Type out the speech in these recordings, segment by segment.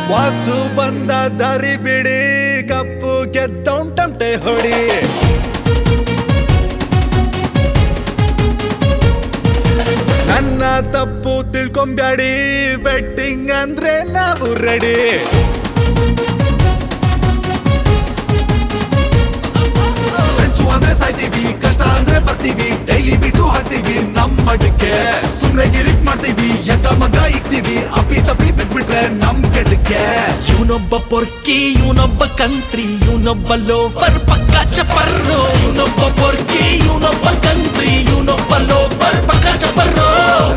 ವಾಸು ಬಂದ ದಾರಿ ಬಿಡಿ ಕಪ್ಪು ಗೆದ್ದೌಂಟಂಟೆ ಹೊಡಿ ನನ್ನ ತಪ್ಪು ತಿಳ್ಕೊಂಬ್ಯಾಡಿ ಬೆಟ್ಟಿಂಗ್ ಅಂದ್ರೆ ನಾವು ರೆಡಿ ಫ್ರೆಂಡ್ಸು ಅಂದ್ರೆ ಸಾಯ್ತೀವಿ ಕಷ್ಟ ಅಂದ್ರೆ ಬರ್ತೀವಿ ಡೈಲಿ ಬಿಟ್ಟು ಹಾಕ್ತೀವಿ ನಮ್ಮ ಮಡಕ್ಕೆ ಸುಮ್ನೆ ಗಿರಿಕ್ ಮಾಡ್ತೀವಿ ಎಕ್ಕ ಮಗ ಇಕ್ತೀವಿ ಅಪ್ಪಿ ತಪ್ಪಿ ಬಿಟ್ಬಿಟ್ರೆ ನಮ್ ಕೆಡಕ್ಕೆ ಇವನೊಬ್ಬ ಪೊರ್ಕಿ ಇವನೊಬ್ಬ ಕಂತ್ರಿ ಇವನೊಬ್ಬ ಲೋಫರ್ ಪಕ್ಕ ಚಪರ್ರು ಇವನೊಬ್ಬ ಪೊರ್ಕಿ ಇವನೊಬ್ಬ ಕಂತ್ರಿ ಇವನೊಬ್ಬ ಲೋಫರ್ ಪಕ್ಕ ಚಪರ್ರು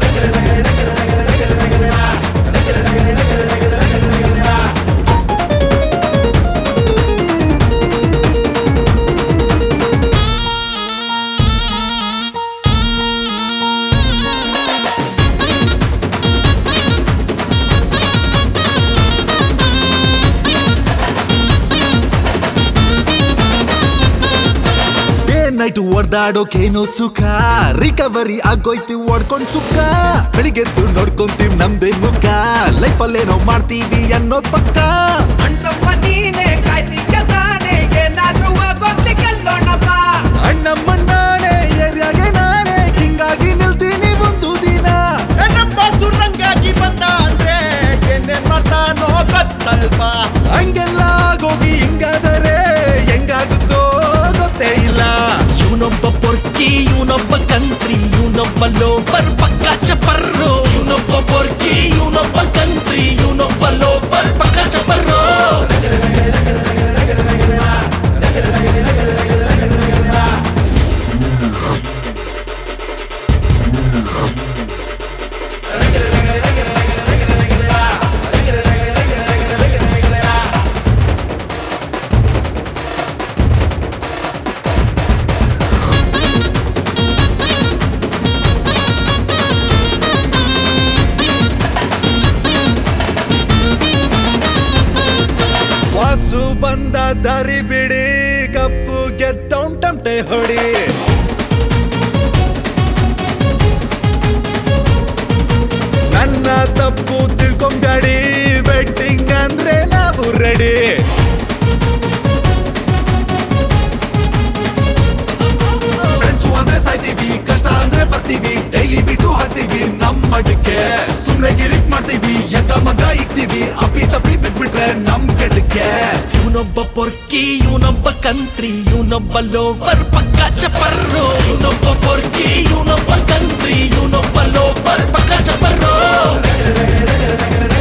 ಡೇ ನೈಟ್ ಒಡ್ದಾಡೋಕೇನೋ ಸುಖ ರಿಕವರಿ ಆಗೋಯ್ತು ಓಡ್ಕೊಂಡ್ ಸುಖ ಬೆಳಿಗ್ಗೆದ್ದು ನೋಡ್ಕೊಂತೀವಿ ನಮ್ದೇ ಮುಖ ಲೈಫಲ್ಲೇನೋ ಮಾಡ್ತೀವಿ ಅನ್ನೋದ್ ಪಕ್ಕ ಅಣ್ಣಪ್ಪ ನೀನೆ ಕಾಯ್ತಿದ್ದ ತಾನೆ ಏನಾದ್ರೂ ಆಗೋಗ್ಲಿ ಗೆಲ್ಲೋಣಪ್ಪ ಅಣ್ಣಮ್ಮ ನಾನೇ ಏರಿಯಾಗೆ ನಾನೇ ಹಿಂಗಾಗಿ ನಿಲ್ತೀನಿ ಒಂದು ದಿನ ನಮ್ಮ ಸುರಂಗಾಗಿ ಬಂದ ಅಂದ್ರೆ ಏನೇನ್ ಮಾಡ್ತಾನೋ ಗೊತ್ತಲ್ಪ ಹಂಗೆಲ್ಲ ಆಗೋಗಿ ಹಿಂಗಾದರೆ ಹೆಂಗಾಗುತ್ತೋ ಗೊತ್ತೇ ಇಲ್ಲ ಇವನೊಬ್ಬ ಪೊರ್ಕಿ ಇವನೊಬ್ಬ ಕಂತ್ರಿ ಇವನೊಬ್ಬ ಲೋಫರ್ ಪಕ್ಕ ಚಪರ್ರು ಇವನೊಬ್ಬ ಪೊರ್ಕಿ ಇವನೊಬ್ಬ ಕಂತ್ರಿ ಇವನೊಬ್ಬ ಲೋಫರ್ ಪಕ್ಕ ಚಪರ್ರು ವಾಸು ಬಂದ ದಾರಿ ಬಿಡಿ ಕಪ್ಪು ಗೆದ್ದೌಂಟಂಟೆ ಹೊಡಿ ನನ್ನ ತಪ್ಪು ತಿಳ್ಕೊಂಬ್ಯಾಡಿ ಬೆಟ್ಟಿಂಗ್ ಅಂದ್ರೆ ನಾವು ರೆಡಿ ಫ್ರೆಂಡ್ಸು ಅಂದ್ರೆ ಸಾಯ್ತೀವಿ ಕಷ್ಟ ಅಂದ್ರೆ ಬರ್ತೀವಿ ಡೈಲಿ ಬಿಟ್ಟು ಹಾಕ್ತೀವಿ ನಮ್ಮ ಮಡಕ್ಕೆ ಸುಮ್ನೆ ಗಿರಿಕ್ ಮಾಡ್ತೀವಿ ಎಕ್ಕ ಮಗ ಇಕ್ತೀವಿ ಅಪ್ಪಿ ತಪ್ಪಿ ಬಿಟ್ಬಿಟ್ರೆ ನಮ್ ಕೆಡಕ್ಕೆ ಇವನೊಬ್ಬ ಪೊರ್ಕಿ ಇವನೊಬ್ಬ ಕಂತ್ರಿ ಇವನೊಬ್ಬ ಲೋಫರ್ ಪಕ್ಕ ಚಪರ್ರು ಇವನೊಬ್ಬ ಪೊರ್ಕಿ ಇವನೊಬ್ಬ ಕಂತ್ರಿ ಇವನೊಬ್ಬ ಲೋಫರ್ ಪಕ್ಕ ಚಪರ್ರು